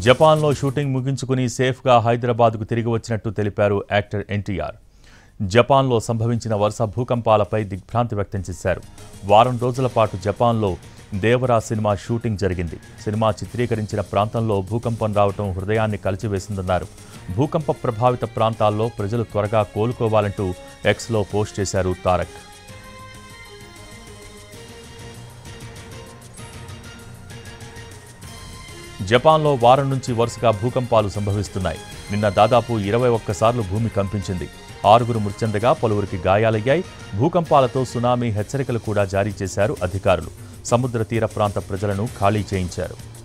జపాన్లో షూటింగ్ ముగించుకుని సేఫ్గా హైదరాబాద్కు తిరిగి వచ్చినట్టు తెలిపారు యాక్టర్ ఎన్టీఆర్ జపాన్లో సంభవించిన వరుస భూకంపాలపై దిగ్భ్రాంతి వ్యక్తం చేశారు వారం రోజుల పాటు జపాన్లో దేవరా సినిమా షూటింగ్ జరిగింది సినిమా చిత్రీకరించిన ప్రాంతంలో భూకంపం రావటం హృదయాన్ని కలిచివేసిందన్నారు భూకంప ప్రభావిత ప్రాంతాల్లో ప్రజలు త్వరగా కోలుకోవాలంటూ ఎక్స్లో పోస్ట్ చేశారు తారక్ జపాన్లో వారం నుంచి వరుసగా భూకంపాలు సంభవిస్తున్నాయి నిన్న దాదాపు ఇరవై ఒక్కసార్లు భూమి కంపించింది ఆరుగురు మృత్యందగా పలువురికి గాయాలయ్యాయి భూకంపాలతో సునామీ హెచ్చరికలు కూడా జారీ చేశారు అధికారులు సముద్ర తీర ప్రాంత ప్రజలను ఖాళీ చేయించారు